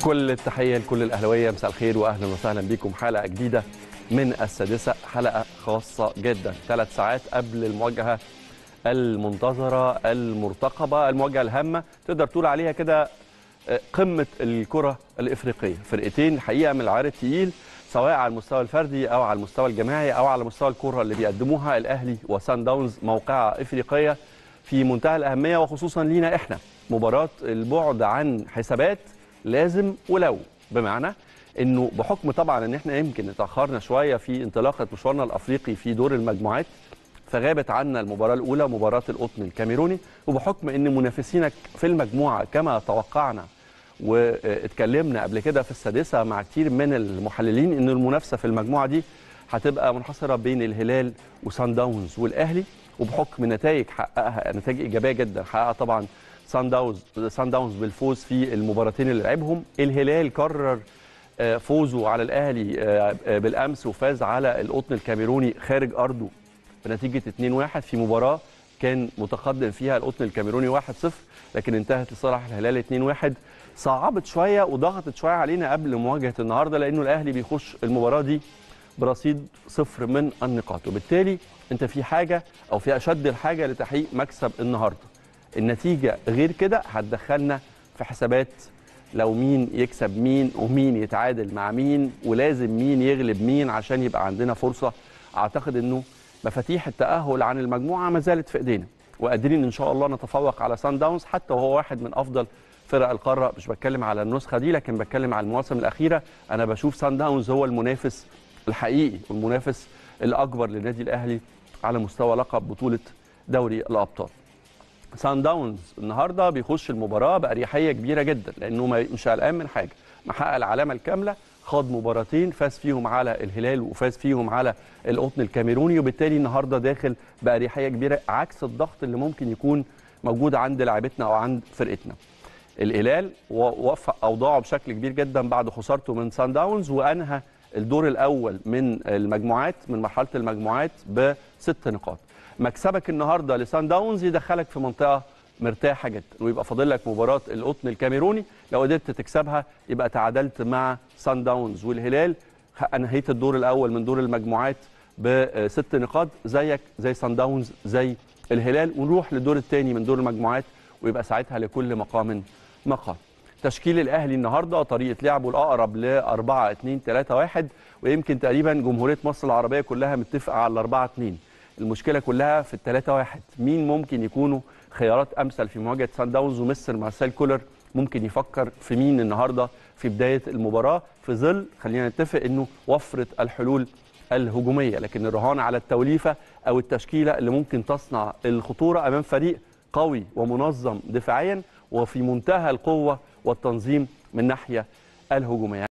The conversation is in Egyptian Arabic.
كل التحية لكل الأهلاوية مساء الخير وأهلا وسهلا بكم حلقة جديدة من السادسة حلقة خاصة جدا ثلاث ساعات قبل المواجهة المنتظرة المرتقبة المواجهة الهامة تقدر تقول عليها كده قمة الكرة الإفريقية فرقتين الحقيقة من العيار التقيل سواء على المستوى الفردي أو على المستوى الجماعي أو على مستوى الكرة اللي بيقدموها الأهلي وسان داونز موقعة إفريقية في منتهى الأهمية وخصوصا لينا إحنا مباراة البعد عن حسابات لازم ولو بمعنى انه بحكم طبعا ان احنا يمكن اتاخرنا شويه في انطلاقه مشوارنا الافريقي في دور المجموعات فغابت عنا المباراه الاولى مباراه القطن الكاميروني وبحكم ان منافسينك في المجموعه كما توقعنا واتكلمنا قبل كده في السادسه مع كتير من المحللين ان المنافسه في المجموعه دي هتبقى منحصره بين الهلال وسان داونز والاهلي وبحكم نتائج حققها نتائج ايجابيه جدا حققها طبعا سان داونز سان داونز بالفوز في المباراتين اللي لعبهم الهلال قرر فوزه على الاهلي بالامس وفاز على القطن الكاميروني خارج ارضه بنتيجه 2-1 في مباراه كان متقدم فيها القطن الكاميروني 1-0 لكن انتهت لصالح الهلال 2-1 صعبت شويه وضغطت شويه علينا قبل مواجهه النهارده لانه الاهلي بيخش المباراه دي برصيد صفر من النقاط وبالتالي انت في حاجه او في اشد الحاجه لتحقيق مكسب النهارده النتيجه غير كده هتدخلنا في حسابات لو مين يكسب مين ومين يتعادل مع مين ولازم مين يغلب مين عشان يبقى عندنا فرصه اعتقد انه مفاتيح التاهل عن المجموعه ما زالت في ايدينا وقادرين ان شاء الله نتفوق على سان داونز حتى وهو واحد من افضل فرق القاره مش بتكلم على النسخه دي لكن بتكلم على المواسم الاخيره انا بشوف سان داونز هو المنافس الحقيقي والمنافس الاكبر للنادي الاهلي على مستوى لقب بطوله دوري الابطال سان داونز النهارده بيخش المباراه باريحيه كبيره جدا لانه مش قلقان من حاجه محقق العلامه الكامله خاض مباراتين فاز فيهم على الهلال وفاز فيهم على القطن الكاميروني وبالتالي النهارده داخل باريحيه كبيره عكس الضغط اللي ممكن يكون موجود عند لاعبتنا او عند فرقتنا الهلال وفق اوضاعه بشكل كبير جدا بعد خسارته من سان داونز وانهى الدور الاول من المجموعات من مرحله المجموعات بست نقاط مكسبك النهارده لسان داونز يدخلك في منطقه مرتاحه جدا ويبقى فاضل لك مباراه القطن الكاميروني لو قدرت تكسبها يبقى تعادلت مع سان داونز والهلال انهيت الدور الاول من دور المجموعات بست نقاط زيك زي سان داونز زي الهلال ونروح للدور الثاني من دور المجموعات ويبقى ساعتها لكل مقام مقام تشكيل الاهلي النهارده طريقه لعبه الاقرب ل 4 2 3 1 ويمكن تقريبا جمهوريه مصر العربيه كلها متفقه على 4 2 المشكله كلها في الثلاثة واحد مين ممكن يكونوا خيارات امثل في مواجهه سان داونز ومستر مارسيل كولر ممكن يفكر في مين النهارده في بدايه المباراه في ظل خلينا نتفق انه وفره الحلول الهجوميه لكن الرهان على التوليفه او التشكيله اللي ممكن تصنع الخطوره امام فريق قوي ومنظم دفاعيا وفي منتهى القوه والتنظيم من ناحيه الهجوميه